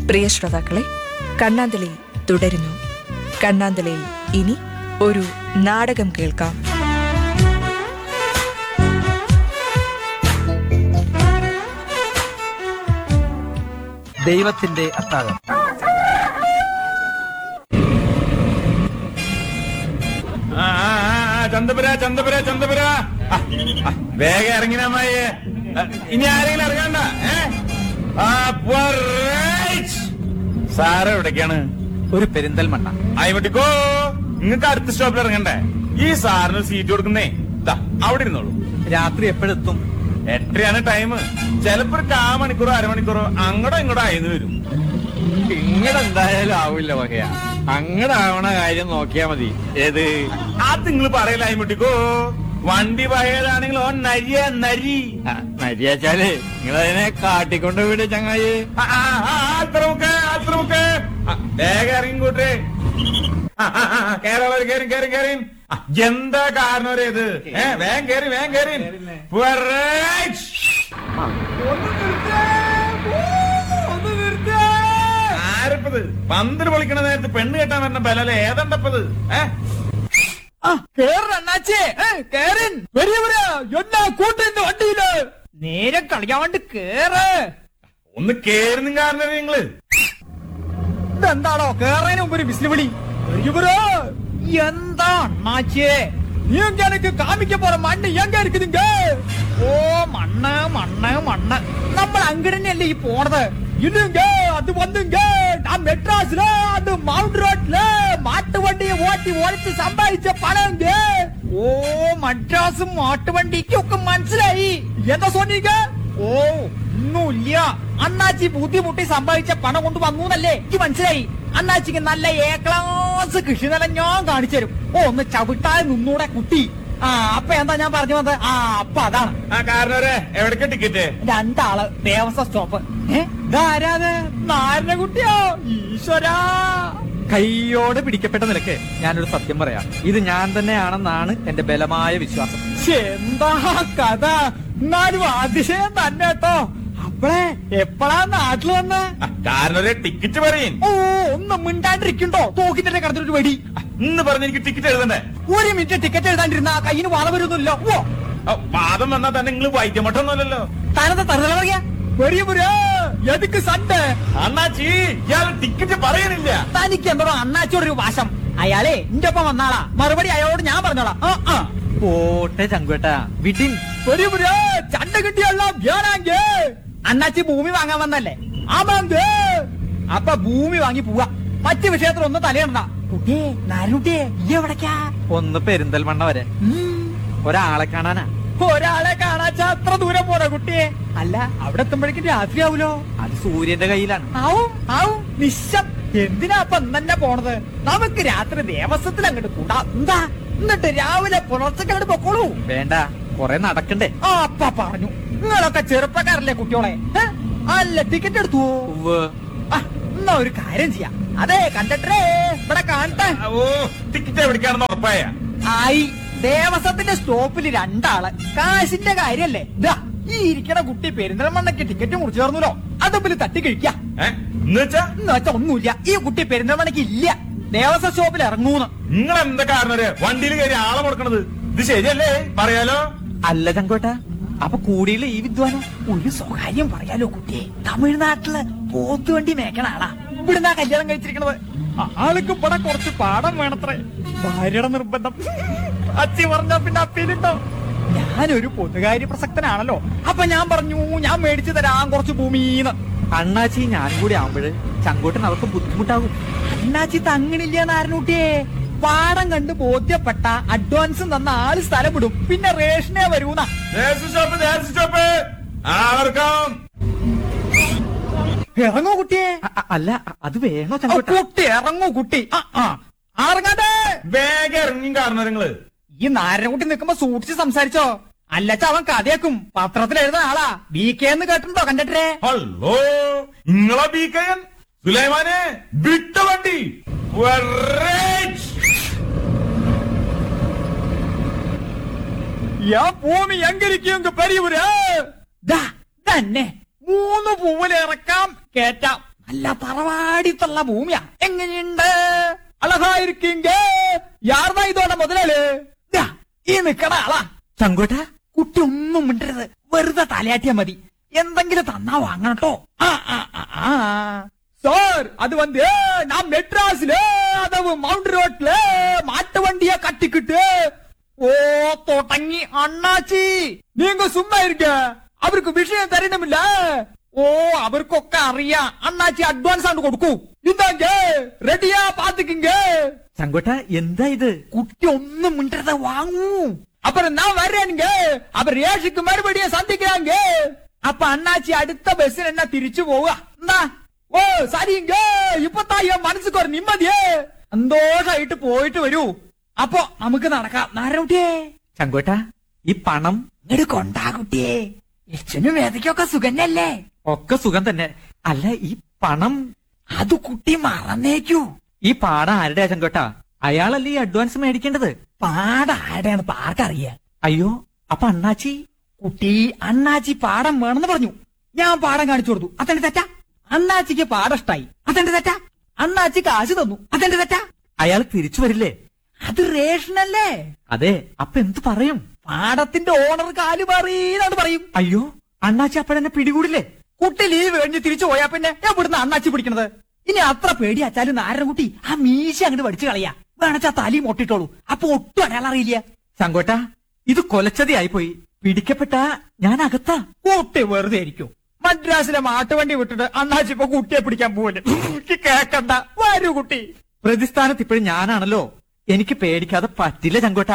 പ്രിയ ശ്രോതാക്കളെ കണ്ണാന്തളി തുടരുന്നു കണ്ണാന്തളിയിൽ ഇനി ഒരു നാടകം കേൾക്കാം ദൈവത്തിന്റെ അത്താഴം ആ, ആ, ആ, ചന്തപുര ചന്തപുര ചന്തപുര ആ, ആ, വേഗം ഇറങ്ങിനമ്മായി ഇനി ആരെങ്കിലും ഇറങ്ങണ്ട ഏ ആ, പോരേയ്. സാറ് എവിടേക്കാണ് ഒരു പെരിന്തൽമണ്ണ ആയിമട്ടിക്കോ നിങ്ങൾക്ക് അടുത്ത സ്റ്റോപ്പിൽ ഇറങ്ങണ്ടേ ഈ സാറിന് സീറ്റ് കൊടുക്കുന്നേ ദാ അവിടെ ഇരുന്നോളൂ രാത്രി എപ്പോഴെത്തും എട്ടരയാണ് ടൈം ചിലപ്പോ ഒരു കാ മണിക്കൂറോ അരമണിക്കൂറോ അങ്ങോട്ടോ ഇങ്ങോട്ടോ ആയിരുന്നു വരും ഇങ്ങടെ എന്തായാലും ആവില്ല വകയ അങ്ങടെ ആവണ കാര്യം നോക്കിയാ മതി ഏത് അത് നിങ്ങൾ പറയില്ല ആയിമട്ടിക്കോ വണ്ടി പഴയതാണെങ്കിൽ ഓൻ നരിയ നരി ആ, മര്യാച്ചാല് നിങ്ങളതിനെ കാട്ടിക്കൊണ്ട് വിട് ചങ്ങായി ആ, ആ, ആ, അത്ര മുക്ക്, അത്ര മുക്ക്. ആ, വേഗം ഇറങ്ങിക്കൂട്ടെ കേരള കേറി കേറി കേറി ആ, എന്താ കാരണം ഒരു ഇത് ഏ വേഗം കേറി വേഗം കേറി പുറേയ്. ആരിപ്പത് പന്തിന് പൊളിക്കണ നേരത്ത് പെണ്ണ് കെട്ടാൻ വരുന്ന ബലല്ലേ ഏതണ്ടപ്പത് ഏ കേറണ്ണാച്ചേ കേരൻ വലിയവരാ എന്നാ കൂട്ടുന്ന വണ്ടിയില് നേരെ കളിയാണ്ട് കേറ് ഒന്ന് കേറുന്നും കാരണം നിങ്ങള് ഇതെന്താണോ കേറതിന് മുമ്പ് ഒരു വിസിൽ വിളി വലിയവരാ എന്താ അണ്ണാച്ചേ നീ എങ്ക எனக்கு காமிக்க போற மண்ணு எங்க இருக்குதுங்க ഓ മണ്ണ് മണ്ണ് മണ്ണ് നമ്മൾ അങ്കിടന്നെയല്ലേ ഈ പോണത് இல்லைங்க அது வந்துங்க நான் மெட்ராஸ்ல அது மவுண்ட் ரோட்ல மாட்டு வண்டியை ஓட்டி ஓடிச்சு சம்பாதிச்ச பணங்க ഓ മദ്രാസും മാട്ടുവണ്ടിക്കും ഒക്കെ മനസ്സിലായി എന്താ சொன்னீங்க ഓ ഒന്നുമില്ല അണ്ണാച്ചി ബുദ്ധിമുട്ടി സമ്പാദിച്ച പണം കൊണ്ട് വന്നു എന്നല്ലേ എനിക്ക് മനസ്സിലായി അണ്ണാച്ചിക്ക് നല്ല എ ക്ലാസ് കൃഷി നിലം ഞാൻ കാണിച്ചു തരും ഓ ഒന്ന് ചവിട്ടാതെ നിന്നൂടെ കുട്ടി ആ അപ്പൊ എന്താ ഞാൻ പറഞ്ഞു വന്നത് ആ അപ്പൊ അതാണ് ആ കാരണവരെ എവിടേക്ക് ടിക്കറ്റ് രണ്ടാള് ദേവസ്വം സ്റ്റോപ്പ് ഏ ഇതാരാത് നാരന കുട്ടിയോ ഈശ്വരാ കൈയോടെ പിടിക്കപ്പെട്ട നിലക്ക് ഞാനൊരു സത്യം പറയാം ഇത് ഞാൻ തന്നെയാണെന്നാണ് എന്റെ ബലമായ വിശ്വാസം ശ്ശെ, എന്താ കഥ എന്നാലും അതിശയം തന്നെ കേട്ടോ അപ്പളേ എപ്പോഴാ നാട്ടിൽ വന്ന് കാരണവരെ ടിക്കറ്റ് പറയും ഓ ഒന്ന് മിണ്ടാണ്ടിരിക്കണ്ടോ തോക്കിന്റെ കടത്തിലൊരു വെടി ഇന്ന് പറഞ്ഞ് എനിക്ക് ടിക്കറ്റ് എഴുതണ്ടേ ഒരു മിനിറ്റ് ടിക്കറ്റ് എഴുതാണ്ടിരുന്ന കയ്യിന് വാദം വരുന്നില്ല ഓ ആ, വാദം വന്നാൽ തന്നെ നിങ്ങൾ വൈദ്യമട്ടൊന്നുമല്ലല്ലോ താനത്തെ തറുതല പറയാ വെറിയ പുരാ എതുക്ക് സണ്ട് അണ്ണാച്ചി ഇയാൾ ടിക്കറ്റ് പറയണില്ല തനിക്ക് എന്തോ അണ്ണാച്ചോടൊരു വാശം അയാളെ എന്റെ ഒപ്പം വന്നാളാ മറുപടി അയാളോട് ഞാൻ പറഞ്ഞോളാം ആ ആ പോട്ടെ ചങ്കുവേട്ടാ വിടിൻ വെറിയ പുരാ ചണ്ട കിട്ടിയല്ല വ്യാനാങ്ക അണ്ണാച്ചി ഭൂമി വാങ്ങാൻ വന്നല്ലേ ആമാങ്ക അപ്പൊ ഭൂമി വാങ്ങി പോവാ മറ്റു വിഷയത്തിൽ ഒന്ന് തലയിടണ്ട കുട്ടിയെ നാലുട്ടിയെ ഈ എവിടക്കാ ഒന്ന് പെരിന്തൽമണ്ണ വരെ ഒരാളെ കാണാനാ ഒരാളെ കാണാച്ച അത്ര ദൂരം പോരാ കുട്ടിയെ അല്ല അവിടെ എത്തുമ്പോഴേക്കും രാത്രിയാവൂലോ അത് സൂര്യന്റെ കയ്യിലാണ് ആവും ആവും നിശം എന്തിനാ അപ്പൊ തന്നെ പോണത് നമുക്ക് രാത്രി ദേവസ്വത്തിൽ അങ്ങോട്ട് കൂടാ എന്താ എന്നിട്ട് രാവിലെ പുലർച്ചയ്ക്ക് അങ്ങോട്ട് പൊക്കോളൂ വേണ്ട കൊറേ നടക്കണ്ടേ ആ അപ്പ പറഞ്ഞു നിങ്ങളൊക്കെ ചെറുപ്പക്കാരല്ലേ കുട്ടിയോളെ ഏ? അല്ല ടിക്കറ്റ് എടുത്തു ഉവ്വ്. ആ, എന്നാ ഒരു കാര്യം ചെയ്യാം അതെ കണ്ടക്ടറേ ഇവിടെ കാണട്ടെ ആ, ഓ ടിക്കറ്റ് എവിടേക്കാണെന്ന് ഉറപ്പായ ആയി ദേവസ്വത്തിന്റെ സ്റ്റോപ്പിൽ രണ്ടാള് കാശിന്റെ കാര്യല്ലേ ദാ ഈ ഇരിക്കണ കുട്ടി പെരിന്തൽമണ്ണയ്ക്ക് ടിക്കറ്റ് മുറിച്ചു തർന്നല്ലോ അതുമ്പിൽ തട്ടി കഴിക്ക ഏ എന്ന് വെച്ചാ എന്ന് വെച്ചാ ഒന്നുമില്ല ഈ കുട്ടി പെരിന്തൽമണ്ണയ്ക്ക് ഇല്ല ദേവസ്വം സ്റ്റോപ്പിൽ ഇറങ്ങൂന്ന് നിങ്ങൾ എന്താ കാരണവരെ വണ്ടിയിൽ കയറി ആളെ മുടക്കണത് ഇത് ശരിയല്ലേ പറയാലോ അല്ല ചങ്കുവേട്ടാ അപ്പൊ കൂടിയില്ല ഈ വിദ്വാനോ ഒരു സ്വകാര്യം പറയാലോ കുട്ടിയെ തമിഴ്നാട്ടില് പോത്തുവണ്ടി മേക്കണ ആളാ ഇവിടുന്നാ കല്യാണം കഴിച്ചിരിക്കണത് ആൾക്ക് ഇവിടെ കുറച്ച് പാഠം വേണത്രേ ഭാര്യയുടെ നിർബന്ധം അച്ചി പറഞ്ഞ പിന്നെ അപ്പീലുണ്ടോ ഞാനൊരു പൊതുകാര്യ പ്രസക്തനാണല്ലോ അപ്പൊ ഞാൻ പറഞ്ഞു ഞാൻ മേടിച്ചു തരാം കുറച്ച് ഭൂമീന്ന് അണ്ണാച്ചി ഞാനും കൂടി ആവുമ്പോഴ് ചങ്കോട്ടൻ അവർക്ക് ബുദ്ധിമുട്ടാകും അണ്ണാച്ചി തങ്ങണില്ല നാരനൂട്ടിയെ പാടം കണ്ട് ബോധ്യപ്പെട്ട അഡ്വാൻസ് തന്ന ആള് സ്ഥലം വിടും പിന്നെ റേഷനേ വരൂന്ന ദേശ സ്റ്റോപ്പ് ദേശ സ്റ്റോപ്പ് ആർക്കും ഇറങ്ങൂ കുട്ടിയെ അ- അ- അല്ല അ- അത് വേണോ ആ, ചങ്കോട്ട കുട്ടി ഇറങ്ങൂ കുട്ടി ആ, ആ. ഇറങ്ങാതെ വേഗം ഇറങ്ങി കാരണം നിങ്ങള് ഈ നാരനക്കുട്ടി നിൽക്കുമ്പോ സൂക്ഷിച്ച് സംസാരിച്ചോ അല്ലച്ച അവൻ കഥയാക്കും പത്രത്തിൽ എഴുതുന്ന ആളാ ബി കെ എന്ന് കേട്ടിട്ടുണ്ടോ കണ്ടിട്ടേ ഹലോ നിങ്ങളെ ബീക്കയൻ സുലൈമാനെ വിട്ട വണ്ടി വെറേജ്. യാ ഭൂമി എങ്കിരിക്കും പെരിയൂര് തന്നെ മൂന്ന് പൂവിൽ ഇറക്കാം കേറ്റാം അല്ല തറവാടിത്തുള്ള ഭൂമിയാ എങ്ങനെയുണ്ട് അഴകായിരിക്കീങ്ക യാർന്നാ ഇതോടെ മുതലാള് ദാ, ഈ നിക്കണ ആളാ ചങ്കോട്ട കുട്ടി ഒന്നും മിണ്ടരുത് വെറുതെ തലയാട്ടിയാ മതി എന്തെങ്കിലും തന്നാ വാങ്ങണട്ടോ ആ ആ ആ, ആ സാർ അത് വന്ന് நான் மெட்ராஸ்ல அதாவது மவுண்ட் ரோட்ல மாட்டு வண்டிய கட்டிக்கிட்டு ஓ தொடங்கி அண்ணாச்சி நீங்க சும்மா இருக்க அவருக்கு விஷயம் தெரியணுமில்ல ഓ അവർക്കൊക്കെ അറിയാം അണ്ണാച്ചി അഡ്വാൻസ് ആണ് കൊടുക്കൂ ഇതാങ്ക റെഡിയാ പാത്തുക്കിങ്ക ചങ്കോട്ട എന്താ ഇത് കുട്ടി ഒന്നും മിണ്ടരുത് വാങ്ങൂ அப்புறம் நான் வர்றேனுங்க அப்புறம் ரேஷுக்கு மறுபடியும் சந்திக்கிறாங்க அப்ப அண்ணாச்சி அடுத்த பஸ் என்ன തിരിച്ചു പോവുക എന്താ ഓ சரிங்க ഇപ്പത്താ എൻ മനസ്സുക്ക് ഒരു നിമ്മതിയേ സന്തോഷായിട്ട് പോയിട്ട് വരൂ അപ്പൊ നമുക്ക് നടക്കാം നാരകുട്ടിയേ ചങ്കോട്ട ഈ പണം ഇങ്ങോട്ട് കൊണ്ടാ കുട്ടിയേ യക്ഷനും വേദയ്ക്കൊക്കെ സുഖന്നല്ലേ ഒക്കെ സുഖം തന്നെ അല്ല ഈ പണം അത് കുട്ടി മറന്നേക്കൂ ഈ പാടം ആരുടെയാ ചങ്കോട്ട അയാളല്ലേ ഈ അഡ്വാൻസ് മേടിക്കേണ്ടത് പാടാടെയാണ് പാർക്കറിയാ അയ്യോ അപ്പൊ അണ്ണാച്ചി കുട്ടി അണ്ണാച്ചി പാടം വേണമെന്ന് പറഞ്ഞു ഞാൻ പാടം കാണിച്ചു കൊടുത്തു അതെന്റെ തെറ്റാ അണ്ണാച്ചിക്ക് പാടം ഇഷ്ടായി അതെന്റെ തെറ്റാ അണ്ണാച്ചി കാശ് തന്നു അതെന്റെ തെറ്റാ അയാൾ തിരിച്ചു വരില്ലേ അത് റേഷനല്ലേ അതെ അപ്പൊ എന്ത് പറയും പാടത്തിന്റെ ഓണർ കാല് മാറിയെന്നാണ് പറയും അയ്യോ അണ്ണാച്ചി അപ്പോഴെന്നെ പിടികൂടില്ലേ കുട്ടി ലീവ് കഴിഞ്ഞ് തിരിച്ചു പോയാ പിന്നെ ഞാൻ ഇവിടുന്ന് അണ്ണാച്ചി പിടിക്കണത് ഇനി അത്ര പേടിയാച്ചാലും നാരൻകുട്ടി ആ മീശ അങ്ങോട്ട് പഠിച്ചു കളയാ വേണച്ചാ തലി മൊട്ടിട്ടോളൂ അപ്പൊ ഒട്ടും അടയാളം അറിയില്ല ചങ്കോട്ട ഇത് കൊലച്ചതിയായിപ്പോയി പിടിക്കപ്പെട്ട ഞാൻ അകത്താ കുട്ടി വെറുതെ ഇരിക്കും മദ്രാസിലെ മാട്ടുവണ്ടി വിട്ടിട്ട് അണ്ണാച്ചി ഇപ്പൊ കുട്ടിയെ പിടിക്കാൻ പോവല്ലേ കേക്കണ്ട വരൂ കുട്ടി പ്രതിസ്ഥാനത്ത് ഇപ്പോഴും ഞാനാണല്ലോ എനിക്ക് പേടിക്കാതെ പറ്റില്ല ചങ്കോട്ട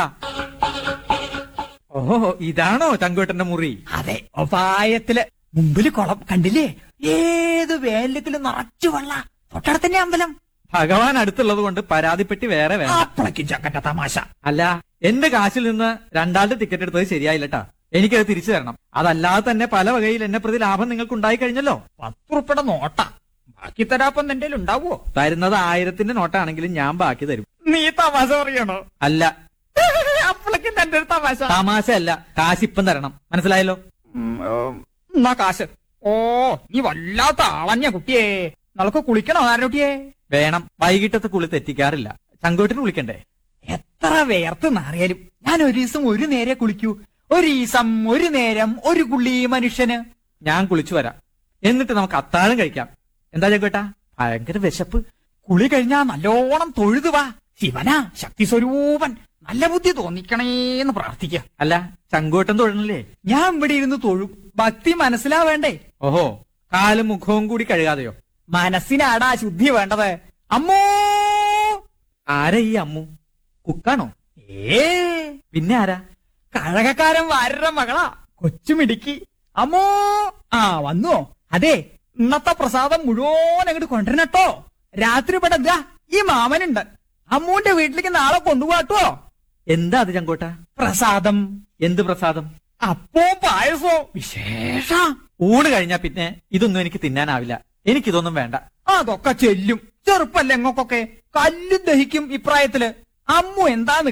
ഓഹോ ഇതാണോ ചങ്കോട്ടന്റെ മുറി അതെ ഒപായത്തില് മുമ്പില് കുളം കണ്ടില്ലേ ഏത് വേലിലും നിറച്ചു വെള്ള തൊട്ടടുത്തന്നെ അമ്പലം ഭഗവാൻ അടുത്തുള്ളത് കൊണ്ട് പരാതിപ്പെട്ടി വേറെ വേണ്ട അപ്പളയ്ക്കും ചക്കറ്റ തമാശ അല്ല എന്റെ കാശിൽ നിന്ന് രണ്ടാളുടെ ടിക്കറ്റ് എടുത്തത് ശരിയായില്ലട്ടാ എനിക്കത് തിരിച്ചു തരണം അതല്ലാതെ തന്നെ പല വകയിൽ എന്നെ പ്രതി ലാഭം നിങ്ങൾക്ക് ഉണ്ടായി കഴിഞ്ഞല്ലോ പത്ത് ഉറുപ്പയുടെ നോട്ട ബാക്കി തരാപ്പം നിന്റെ ഉണ്ടാവോ തരുന്നത് ആയിരത്തിന്റെ നോട്ടാണെങ്കിലും ഞാൻ ബാക്കി തരും നീ തമാശ പറയണോ അല്ല അപ്പളേക്കും തന്റെ ഒരു തമാശ തമാശ അല്ല കാശ് ഇപ്പം തരണം മനസ്സിലായല്ലോ ഉം, ഉം, എന്നാ കാശ് ഓ നീ വല്ലാത്ത ആളഞ്ഞ കുട്ടിയെ നമുക്ക് കുളിക്കണോ ആരോട്ടിയെ വേണം വൈകിട്ടത്തെ കുളി തെറ്റിക്കാറില്ല ചങ്കോട്ടിന് വിളിക്കണ്ടേ എത്ര വേർത്ത് നാറിയാലും ഞാൻ ഒരു ദിവസം ഒരു നേരെ കുളിക്കൂ ഒരു ദിവസം ഒരു നേരം ഒരു കുള്ളി മനുഷ്യന് ഞാൻ കുളിച്ചു വരാം എന്നിട്ട് നമുക്ക് അത്താഴം കഴിക്കാം എന്താ ചങ്കോട്ടാ ഭയങ്കര വിശപ്പ് കുളി കഴിഞ്ഞാ നല്ലോണം തൊഴുതു വാ ശിവനാ ശക്തി സ്വരൂപൻ നല്ല ബുദ്ധി തോന്നിക്കണേന്ന് പ്രാർത്ഥിക്ക അല്ല ചങ്കോട്ടൻ തൊഴണില്ലേ ഞാൻ ഇവിടെ ഇരുന്ന് തൊഴും ഭക്തി മനസ്സിലാവേണ്ടേ ഓഹോ കാലും മുഖവും കൂടി കഴുകാതെയോ മനസ്സിനാടാ ശുദ്ധി വേണ്ടത് അമ്മോ ആരാ ഈ അമ്മു കുക്കാണോ ഏ പിന്നെ ആരാ കഴകക്കാരൻ വാരരുടെ മകളാ കൊച്ചുമിടുക്കി അമ്മോ ആ വന്നോ അതെ ഇന്നത്തെ പ്രസാദം മുഴുവൻ അങ്ങോട്ട് കൊണ്ടുവരണട്ടോ രാത്രി ഇവിടെ ദാ ഈ മാമനുണ്ട് അമ്മൂന്റെ വീട്ടിലേക്ക് നാളെ കൊണ്ടുപോട്ടോ എന്താ അത് ചങ്കോട്ട പ്രസാദം എന്ത് പ്രസാദം അപ്പോ പായസോ വിശേഷ ഊണ് കഴിഞ്ഞാ പിന്നെ ഇതൊന്നും എനിക്ക് തിന്നാനാവില്ല എനിക്കിതൊന്നും വേണ്ട അതൊക്കെ ചെല്ലും ചെറുപ്പല്ലേ എങ്ങൊക്കെ കല്ലും ദഹിക്കും ഇപ്രായത്തില് അമ്മു എന്താന്ന്